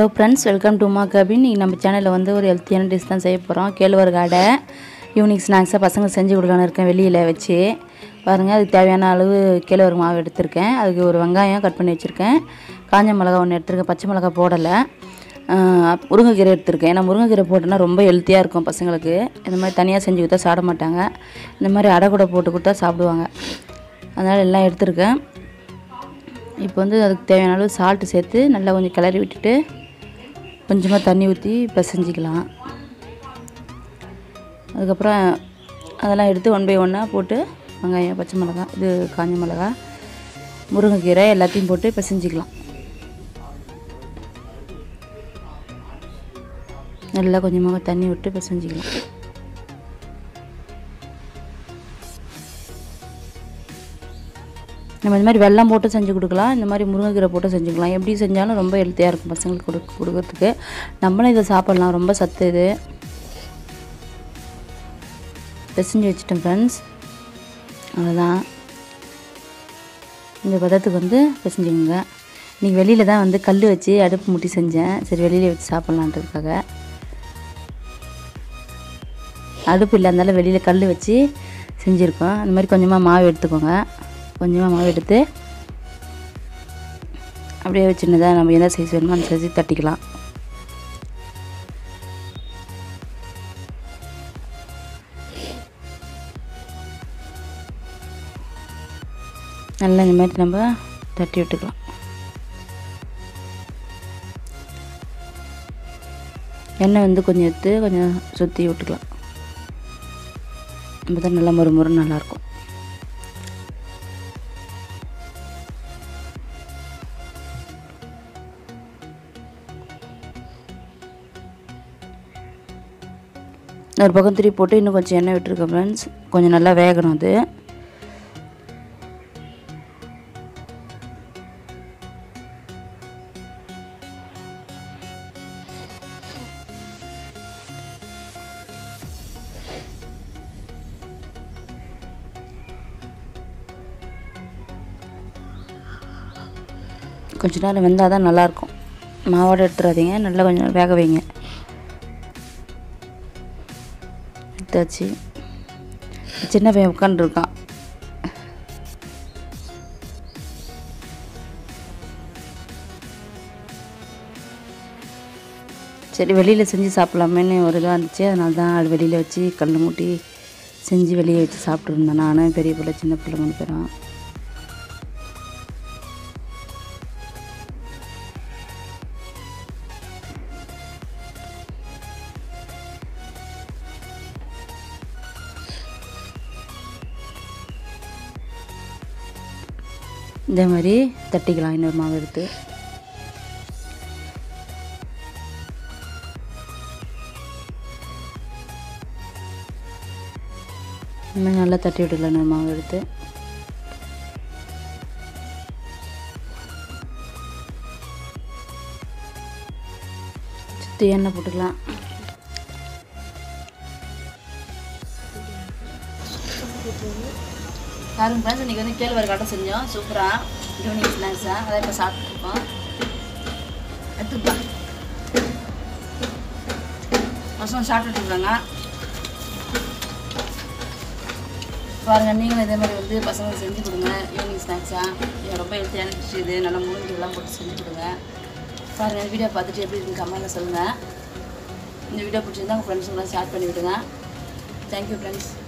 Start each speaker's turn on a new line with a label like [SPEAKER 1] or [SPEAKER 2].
[SPEAKER 1] hello friends welcome to மா கபின் இன்றைக்கி நம்ம சேனலில் வந்து ஒரு ஹெல்த்தியான டிஷ் தான் செய்ய போகிறோம் கேழ்வரகு அடை ஈவினிங் ஸ்நாக்ஸாக பசங்க செஞ்சு கொடுக்கலான்னு இருக்கேன் வெளியில் வச்சு பாருங்கள் அதுக்கு தேவையான அளவு கேழ்வரகு மாவு எடுத்திருக்கேன் அதுக்கு ஒரு வெங்காயம் கட் பண்ணி வச்சுருக்கேன் காஞ்ச மிளகா ஒன்று எடுத்திருக்கேன் பச்சை மிளகா போடலை ஆஹ், முருங்கைக்கீரை எடுத்திருக்கேன் ஏன்னா முருங்கைக்கீரை போட்டோன்னா ரொம்ப ஹெல்த்தியாக இருக்கும் பசங்களுக்கு இந்த மாதிரி தனியாக செஞ்சு கொடுத்தா சாப்பிட மாட்டாங்க இந்த மாதிரி அடை கூட போட்டு கொடுத்தா சாப்பிடுவாங்க அதனால் எல்லாம் எடுத்திருக்கேன் இப்போ வந்து அதுக்கு தேவையான அளவு சால்ட்டு சேர்த்து நல்லா கொஞ்சம் கிளறி விட்டுட்டு கொஞ்சமாக தண்ணி ஊற்றி பிசைஞ்சிக்கலாம் அதுக்கப்புறம் அதெல்லாம் எடுத்து ஒன் பை ஒன்னாக போட்டு வெங்காயம் பச்சை மிளகா இது காஞ்ச மிளகா முருங்கைக்கீரை எல்லாத்தையும் போட்டு பிசைஞ்சிக்கலாம் நல்லா கொஞ்சமாக தண்ணி விட்டு பிசைஞ்சிக்கலாம் நம்ம இந்த மாதிரி வெல்லம் போட்டு செஞ்சு கொடுக்கலாம் இந்த மாதிரி முருங்கைக்கீரை போட்டு செஞ்சுக்கலாம் எப்படி செஞ்சாலும் ரொம்ப ஹெல்த்தியாக இருக்கும் பசங்களுக்கு கொடு கொடுக்கறதுக்கு நம்மளும் இதை சாப்பிட்லாம் ரொம்ப சத்து இது பிசைஞ்சு வச்சுட்டேன் ஃப்ரெண்ட்ஸ் அவ்வளோதான் இந்த பதத்துக்கு வந்து பிசைஞ்சுங்க இன்றைக்கி வெளியில் தான் வந்து கல் வச்சு அடுப்பு முட்டி செஞ்சேன் சரி வெளியில் வச்சு சாப்பிட்லான்றதுக்காக அடுப்பு இல்லாதனால வெளியில் கல் வச்சு செஞ்சுருக்கோம் அந்த மாதிரி கொஞ்சமாக மாவு எடுத்துக்கோங்க கொஞ்சமாக மாவு எடுத்து அப்படியே சின்னதாக நம்ம எந்த சைஸ் வேணுமோ அந்த சைஸ் தட்டிக்கலாம் நல்லா இந்த மாதிரி நம்ம தட்டி விட்டுக்கலாம் எண்ணெய் வந்து கொஞ்சம் எடுத்து கொஞ்சம் சுற்றி விட்டுக்கலாம் அப்போ தான் நல்லா மொறு மொறு நல்லாயிருக்கும் ஒரு பக்கம் திருப்பி போட்டு இன்னும் கொஞ்சம் எண்ணெய் விட்டுருக்கேன் ஃப்ரெண்ட்ஸ் கொஞ்சம் நல்லா வேகணும் அது கொஞ்ச நேரம் வெந்தால் தான் நல்லாயிருக்கும் மாவோடு எடுத்துடாதீங்க நல்லா கொஞ்சம் வேக வைங்க எடுத்தாச்சு சின்ன பையன் உட்காந்துருக்கான் சரி வெளியில் செஞ்சு சாப்பிட்லாமேன்னு ஒரு இதாக இருந்துச்சு அதனால தான் அது வெளியில் வச்சு கல் மூட்டி செஞ்சு வெளியே வச்சு சாப்பிட்ருந்தேன் நான் பெரிய பிள்ளை சின்ன பிள்ளை மூணு பேரும் இதே மாதிரி தட்டிக்கலாம் இன்னொரு மாவு எடுத்து இந்த மாதிரி நல்லா தட்டி விட்டுக்கலாம் இன்னொரு மாவு எடுத்து சுற்றி எண்ணெய் போட்டுக்கலாம் பாருங்க ஃப்ரெண்ட்ஸ் இன்றைக்கி வந்து கேழ்வரகு அட்டை செஞ்சோம் சூப்பராக ஈவினிங் ஸ்நாக்ஸாக அதை இப்போ சாப்பிட்ருக்கோம் எடுத்துப்பா பசங்க சாப்பிட்டுட்டு இருக்காங்க பாருங்கள் நீங்களும் இதே மாதிரி வந்து பசங்களுக்கு செஞ்சு கொடுங்க ஈவினிங் ஸ்நாக்ஸாக இது ரொம்ப ஹெல்த்தியான டிஷ் இது நல்லா முருங்கைலாம் போட்டு செஞ்சு கொடுங்க பாருங்கள் இந்த வீடியோ பார்த்துட்டு எப்படி இருக்குன்னு கமெண்ட்டில் சொல்லுங்கள் இந்த வீடியோ பிடிச்சிருந்தா உங்கள் ஃப்ரெண்ட்ஸுங்களாம் ஷேர் பண்ணி விடுங்க தேங்க்யூ ஃப்ரெண்ட்ஸ்